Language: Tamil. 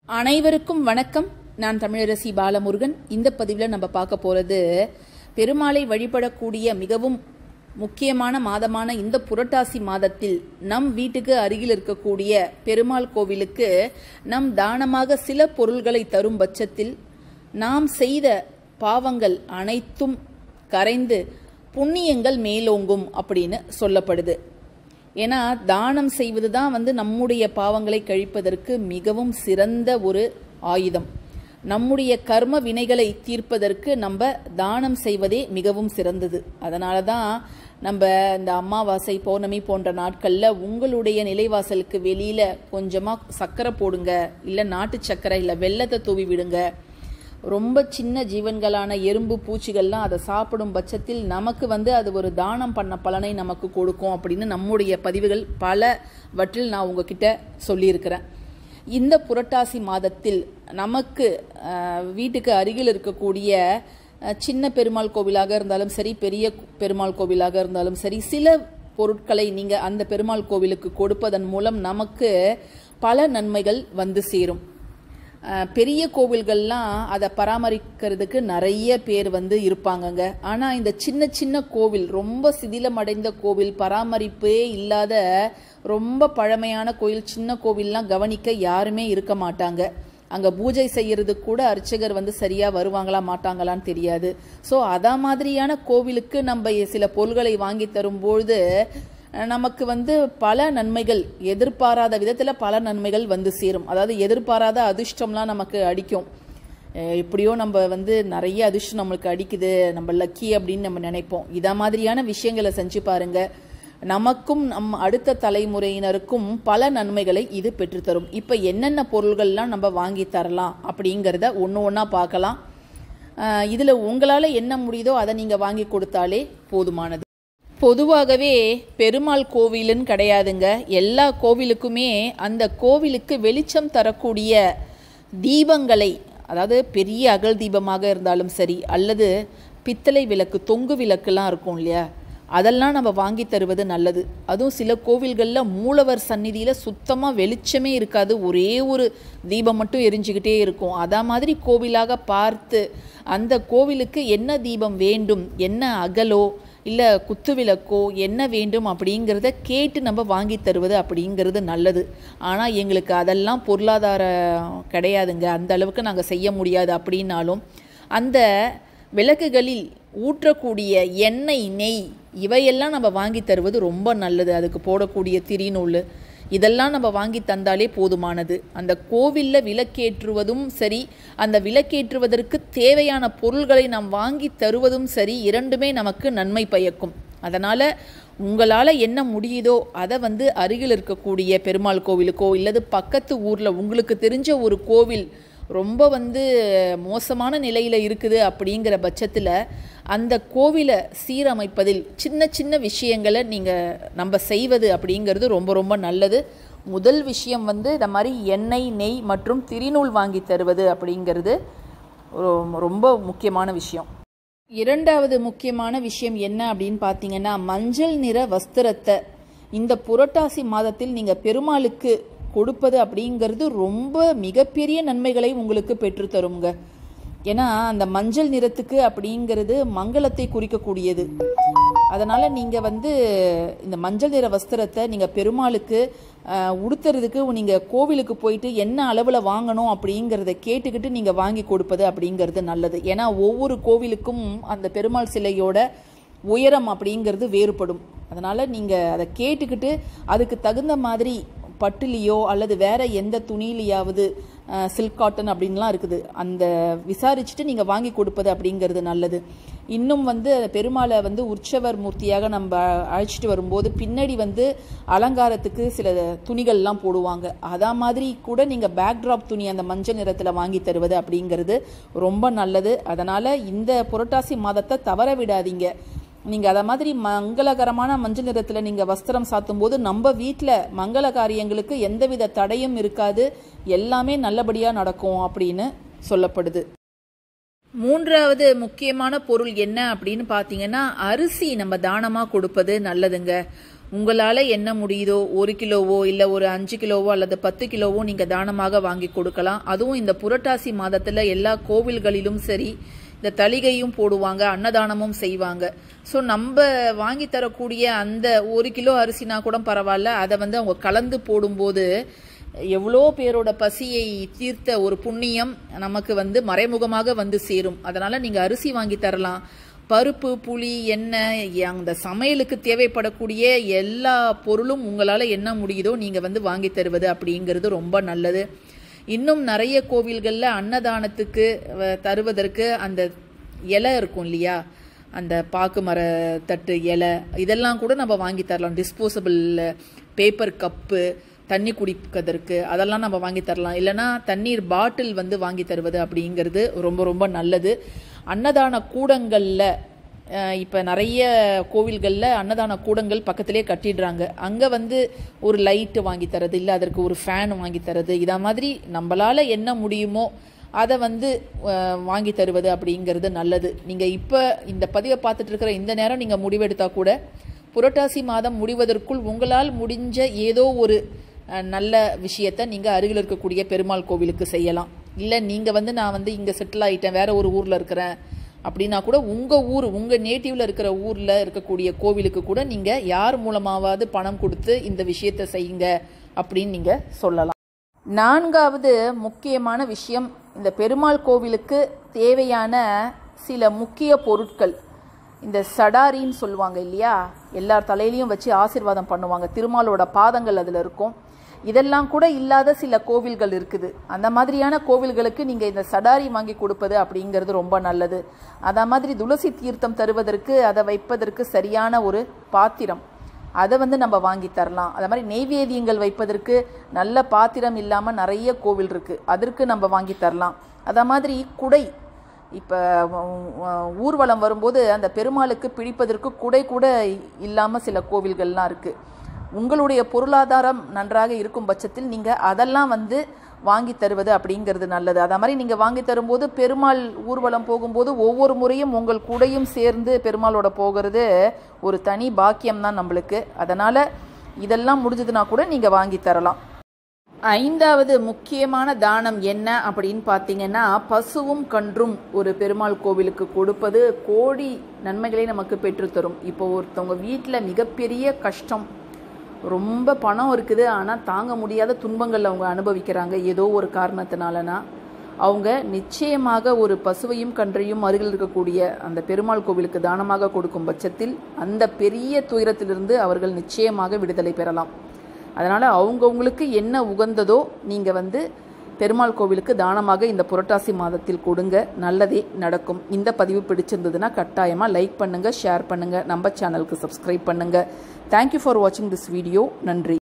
அனைவருக்கும் வணக்கம் நான் தமிழரசி பாலமுருகன் இந்த பதிவில் நம்ம பார்க்க போகிறது பெருமாளை வழிபடக்கூடிய மிகவும் முக்கியமான மாதமான இந்த புரட்டாசி மாதத்தில் நம் வீட்டுக்கு அருகில் இருக்கக்கூடிய பெருமாள் கோவிலுக்கு நம் தானமாக சில பொருள்களை தரும் பட்சத்தில் நாம் செய்த பாவங்கள் அனைத்தும் கரைந்து புண்ணியங்கள் மேலோங்கும் அப்படின்னு சொல்லப்படுது ஏன்னா தானம் செய்வது தான் வந்து நம்முடைய பாவங்களை கழிப்பதற்கு மிகவும் சிறந்த ஒரு ஆயுதம் நம்முடைய கர்ம வினைகளை தீர்ப்பதற்கு நம்ம தானம் செய்வதே மிகவும் சிறந்தது அதனால தான் நம்ம இந்த அமாவாசை பௌர்ணமி போன்ற நாட்களில் உங்களுடைய நிலைவாசலுக்கு வெளியில் கொஞ்சமாக சர்க்கரை போடுங்க இல்லை நாட்டு சர்க்கரை இல்லை வெள்ளத்தை தூவி விடுங்க ரொம்ப சின்ன ஜீவன்களான எறும்பு பூச்சிகள்லாம் அதை சாப்பிடும் பட்சத்தில் நமக்கு வந்து அது ஒரு தானம் பண்ண பலனை நமக்கு கொடுக்கும் அப்படின்னு நம்முடைய பதிவுகள் பலவற்றில் நான் உங்ககிட்ட சொல்லியிருக்கிறேன் இந்த புரட்டாசி மாதத்தில் நமக்கு அஹ், வீட்டுக்கு அருகில் இருக்கக்கூடிய அஹ், சின்ன பெருமாள் கோவிலாக இருந்தாலும் சரி பெரிய பெருமாள் கோவிலாக இருந்தாலும் சரி சில பொருட்களை நீங்கள் அந்த பெருமாள் கோவிலுக்கு கொடுப்பதன் மூலம் நமக்கு பல நன்மைகள் வந்து சேரும் அஹ், பெரிய கோவில்கள்லாம் அதை பராமரிக்கிறதுக்கு நிறைய பேர் வந்து இருப்பாங்கங்க ஆனால் இந்த சின்ன சின்ன கோவில் ரொம்ப சிதிலமடைந்த கோவில் பராமரிப்பே இல்லாத ரொம்ப பழமையான கோயில் சின்ன கோவில்லாம் கவனிக்க யாருமே இருக்க மாட்டாங்க அங்கே பூஜை செய்யறதுக்கு கூட அர்ச்சகர் வந்து சரியாக வருவாங்களா மாட்டாங்களான்னு தெரியாது ஸோ அதா மாதிரியான கோவிலுக்கு நம்ம சில பொருள்களை வாங்கி தரும்பொழுது நமக்கு வந்து பல நன்மைகள் எதிர்பாராத விதத்தில் பல நன்மைகள் வந்து சேரும் அதாவது எதிர்பாராத அதிர்ஷ்டம்லாம் நமக்கு அடிக்கும் அஹ் எப்படியோ நம்ம வந்து நிறைய அதிர்ஷ்டம் நம்மளுக்கு அடிக்குது நம்ம லக்கி அப்படின்னு நம்ம நினைப்போம் இத மாதிரியான விஷயங்களை செஞ்சு பாருங்க நமக்கும் நம் அடுத்த தலைமுறையினருக்கும் பல நன்மைகளை இது பெற்றுத்தரும் இப்போ என்னென்ன பொருள்கள்லாம் நம்ம வாங்கி தரலாம் அப்படிங்கிறத ஒன்று ஒன்றா பார்க்கலாம் அஹ் இதுல உங்களால் என்ன முடியுதோ அதை நீங்கள் வாங்கி கொடுத்தாலே போதுமானது பொதுவாகவே பெருமாள் கோவிலுன்னு கிடையாதுங்க எல்லா கோவிலுக்குமே அந்த கோவிலுக்கு வெளிச்சம் தரக்கூடிய தீபங்களை அதாவது பெரிய அகல் தீபமாக இருந்தாலும் சரி அல்லது பித்தளை விளக்கு தொங்கு விளக்குலாம் இருக்கும் இல்லையா அதெல்லாம் நம்ம வாங்கி தருவது நல்லது அதுவும் சில கோவில்களில் மூலவர் சந்நிதியில் சுத்தமாக வெளிச்சமே இருக்காது ஒரே ஒரு தீபம் மட்டும் எரிஞ்சுக்கிட்டே இருக்கும் அதா மாதிரி கோவிலாக பார்த்து அந்த கோவிலுக்கு என்ன தீபம் வேண்டும் என்ன அகலோ இல்லை குத்து விளக்கோ என்ன வேண்டும் அப்படிங்கிறத கேட்டு நம்ம வாங்கி தருவது அப்படிங்கிறது நல்லது ஆனால் எங்களுக்கு அதெல்லாம் பொருளாதாரம் கிடையாதுங்க அந்த அளவுக்கு நாங்கள் செய்ய முடியாது அப்படின்னாலும் அந்த விளக்குகளில் ஊற்றக்கூடிய எண்ணெய் நெய் இவையெல்லாம் நம்ம வாங்கி தருவது ரொம்ப நல்லது அதுக்கு போடக்கூடிய திரிநூல் இதெல்லாம் நம்ம வாங்கி தந்தாலே போதுமானது அந்த கோவிலில் விளக்கேற்றுவதும் சரி அந்த விளக்கேற்றுவதற்கு தேவையான பொருள்களை நாம் வாங்கி தருவதும் சரி இரண்டுமே நமக்கு நன்மை பயக்கும் அதனால் உங்களால் என்ன முடியுதோ அதை வந்து அருகில் இருக்கக்கூடிய பெருமாள் கோவிலுக்கோ இல்லது பக்கத்து ஊரில் உங்களுக்கு தெரிஞ்ச ஒரு கோவில் ரொம்ப வந்து மோசமான நிலையில் இருக்குது அப்படிங்கிற பட்சத்தில் அந்த கோவிலை சீரமைப்பதில் சின்ன சின்ன விஷயங்களை நீங்கள் நம்ம செய்வது அப்படிங்கிறது ரொம்ப ரொம்ப நல்லது முதல் விஷயம் வந்து இந்த மாதிரி எண்ணெய் நெய் மற்றும் திரிநூல் வாங்கி தருவது அப்படிங்கிறது ரொ- ரொம்ப முக்கியமான விஷயம் இரண்டாவது முக்கியமான விஷயம் என்ன அப்படின்னு பார்த்தீங்கன்னா மஞ்சள் நிற வஸ்திரத்தை இந்த புரட்டாசி மாதத்தில் நீங்கள் பெருமாளுக்கு கொடுப்பது அப்படிங்கிறது ரொம்ப மிகப்பெரிய நன்மைகளை உங்களுக்கு பெற்றுத்தருங்க ஏன்னா அந்த மஞ்சள் நிறத்துக்கு அப்படிங்கிறது மங்களத்தை குறிக்கக்கூடியது அதனால் நீங்கள் வந்து இந்த மஞ்சள் நிற வஸ்திரத்தை நீங்கள் பெருமாளுக்கு அஹ், உடுத்துறதுக்கு நீங்கள் கோவிலுக்கு போயிட்டு என்ன அளவில் வாங்கணும் அப்படிங்கிறத கேட்டுக்கிட்டு நீங்கள் வாங்கி கொடுப்பது அப்படிங்கிறது நல்லது ஏன்னா ஒவ்வொரு கோவிலுக்கும் அந்த பெருமாள் சிலையோட உயரம் அப்படிங்கிறது வேறுபடும் அதனால் நீங்கள் அதை கேட்டுக்கிட்டு அதுக்கு தகுந்த மாதிரி பட்டுலியோ அல்லது வேற எந்த துணியிலையாவது சில்க் காட்டன் அப்படின்லாம் இருக்குது அந்த விசாரிச்சுட்டு நீங்கள் வாங்கி கொடுப்பது அப்படிங்கிறது நல்லது இன்னும் வந்து பெருமாளை வந்து உற்சவர் மூர்த்தியாக நம்ம அழைச்சிட்டு வரும்போது பின்னாடி வந்து அலங்காரத்துக்கு சில துணிகள்லாம் போடுவாங்க அதா மாதிரி கூட நீங்கள் பேக்ட்ராப் துணி அந்த மஞ்சள் நிறத்தில் வாங்கி தருவது அப்படிங்கிறது ரொம்ப நல்லது அதனால் இந்த புரட்டாசி மாதத்தை தவற விடாதீங்க நீங்கள் அதை மாதிரி மங்களகரமான மஞ்சள் நிறத்தில் நீங்கள் வஸ்திரம் சாத்தும் போது நம்ம வீட்டில் மங்கள காரியங்களுக்கு எந்தவித தடையும் இருக்காது எல்லாமே நல்லபடியாக நடக்கும் அப்படின்னு சொல்லப்படுது மூன்றாவது முக்கியமான பொருள் என்ன அப்படின்னு பார்த்தீங்கன்னா அரிசி நம்ம தானமாக கொடுப்பது நல்லதுங்க உங்களால் என்ன முடியுதோ ஒரு கிலோவோ இல்லை ஒரு அஞ்சு கிலோவோ அல்லது பத்து கிலோவோ நீங்கள் தானமாக வாங்கி கொடுக்கலாம் அதுவும் இந்த புரட்டாசி மாதத்தில் எல்லா கோவில்களிலும் சரி இந்த தளிகையும் போடுவாங்க அன்னதானமும் செய்வாங்க ஸோ நம்ம வாங்கி தரக்கூடிய அந்த ஒரு கிலோ அரிசினா கூட பரவாயில்ல அதை வந்து அவங்க கலந்து போடும்போது எவ்வளோ பேரோட பசியை தீர்த்த ஒரு புண்ணியம் நமக்கு வந்து மறைமுகமாக வந்து சேரும் அதனால நீங்கள் அரிசி வாங்கி தரலாம் பருப்பு புளி எண்ணெய் அந்த சமையலுக்கு தேவைப்படக்கூடிய எல்லா பொருளும் உங்களால் என்ன முடியுதோ நீங்கள் வந்து வாங்கி தருவது அப்படிங்கிறது ரொம்ப நல்லது இன்னும் நிறைய கோவில்களில் அன்னதானத்துக்கு அஹ், தருவதற்கு அந்த இலை இருக்கும் இல்லையா அந்த பாக்கு மர தட்டு இலை இதெல்லாம் கூட நம்ம வாங்கி தரலாம் டிஸ்போசபிள் பேப்பர் கப்பு தண்ணி குடிப்பதற்கு அதெல்லாம் நம்ம வாங்கி தரலாம் இல்லைன்னா தண்ணீர் பாட்டில் வந்து வாங்கி தருவது அப்படிங்கிறது ரொம்ப ரொம்ப நல்லது அன்னதான கூடங்களில் இப்போ நிறைய கோவில்களில் அன்னதான கூடங்கள் பக்கத்திலே கட்டிடுறாங்க அங்கே வந்து ஒரு லைட்டு வாங்கி தரது இல்லை அதற்கு ஒரு ஃபேன் வாங்கி தரது இதை மாதிரி நம்மளால் என்ன முடியுமோ அதை வந்து அஹ், வாங்கி தருவது அப்படிங்கிறது நல்லது நீங்கள் இப்போ இந்த பதிவை பார்த்துட்டு இருக்கிற இந்த நேரம் நீங்கள் முடிவெடுத்தா கூட புரட்டாசி மாதம் முடிவதற்குள் உங்களால் முடிஞ்ச ஏதோ ஒரு அஹ், நல்ல விஷயத்தை நீங்கள் அருகில் இருக்கக்கூடிய பெருமாள் கோவிலுக்கு செய்யலாம் இல்லை நீங்கள் வந்து நான் வந்து இங்கே செட்டில் ஆகிட்டேன் வேற ஒரு ஊரில் இருக்கிறேன் அப்படின்னா கூட உங்கள் ஊர் உங்கள் நேட்டிவில் இருக்கிற ஊரில் இருக்கக்கூடிய கோவிலுக்கு கூட நீங்கள் யார் மூலமாவது பணம் கொடுத்து இந்த விஷயத்தை செய்யுங்க அப்படின்னு நீங்கள் சொல்லலாம் நான்காவது முக்கியமான விஷயம் இந்த பெருமாள் கோவிலுக்கு தேவையான சில முக்கிய பொருட்கள் இந்த சடாரின்னு சொல்லுவாங்க இல்லையா எல்லார் தலையிலையும் வச்சு ஆசீர்வாதம் பண்ணுவாங்க திருமாலோட பாதங்கள் அதில் இருக்கும் இதெல்லாம் கூட இல்லாத சில கோவில்கள் இருக்குது அந்த மாதிரியான கோவில்களுக்கு நீங்கள் இந்த சடாரி வாங்கி கொடுப்பது அப்படிங்கிறது ரொம்ப நல்லது அதே மாதிரி துளசி தீர்த்தம் தருவதற்கு அதை வைப்பதற்கு சரியான ஒரு பாத்திரம் அதை வந்து நம்ம வாங்கி தரலாம் அதே மாதிரி நெய்வேதியங்கள் வைப்பதற்கு நல்ல பாத்திரம் இல்லாமல் நிறைய கோவில் இருக்குது அதற்கு நம்ம வாங்கி தரலாம் அதே மாதிரி குடை இப்போ ஊர்வலம் வரும்போது அந்த பெருமாளுக்கு பிடிப்பதற்கு குடை கூட இல்லாமல் சில கோவில்கள்லாம் இருக்குது உங்களுடைய பொருளாதாரம் நன்றாக இருக்கும் பட்சத்தில் நீங்கள் அதெல்லாம் வந்து வாங்கி தருவது அப்படிங்கிறது நல்லது அதே மாதிரி நீங்கள் வாங்கி தரும்போது பெருமாள் ஊர்வலம் போகும்போது ஒவ்வொரு முறையும் உங்கள் கூடையும் சேர்ந்து பெருமாளோட போகிறது ஒரு தனி பாக்கியம் தான் நம்மளுக்கு அதனால் இதெல்லாம் முடிஞ்சதுன்னா கூட நீங்கள் வாங்கி தரலாம் ஐந்தாவது முக்கியமான தானம் என்ன அப்படின்னு பார்த்தீங்கன்னா பசுவும் கன்றும் ஒரு பெருமாள் கோவிலுக்கு கொடுப்பது கோடி நன்மைகளை நமக்கு பெற்றுத்தரும் இப்போ ஒருத்தவங்க வீட்டில் மிகப்பெரிய கஷ்டம் ரொம்ப பணம் இருக்குது ஆனால் தாங்க முடியாத துன்பங்கள் அவங்க அனுபவிக்கிறாங்க ஏதோ ஒரு காரணத்தினாலனா அவங்க நிச்சயமாக ஒரு பசுவையும் கன்றையும் அருகில் இருக்கக்கூடிய அந்த பெருமாள் கோவிலுக்கு தானமாக கொடுக்கும் பட்சத்தில் அந்த பெரிய துயரத்திலிருந்து அவர்கள் நிச்சயமாக விடுதலை பெறலாம் அதனால் அவங்கவுங்களுக்கு என்ன உகந்ததோ நீங்கள் வந்து பெருமாள் கோவிலுக்கு தானமாக இந்த புரட்டாசி மாதத்தில் கொடுங்க நல்லதே நடக்கும் இந்த பதிவு பிடிச்சிருந்ததுன்னா கட்டாயமாக லைக் பண்ணுங்கள் ஷேர் பண்ணுங்கள் நம்ம சேனலுக்கு சப்ஸ்கிரைப் பண்ணுங்கள் தேங்க்யூ ஃபார் வாட்சிங் திஸ் வீடியோ நன்றி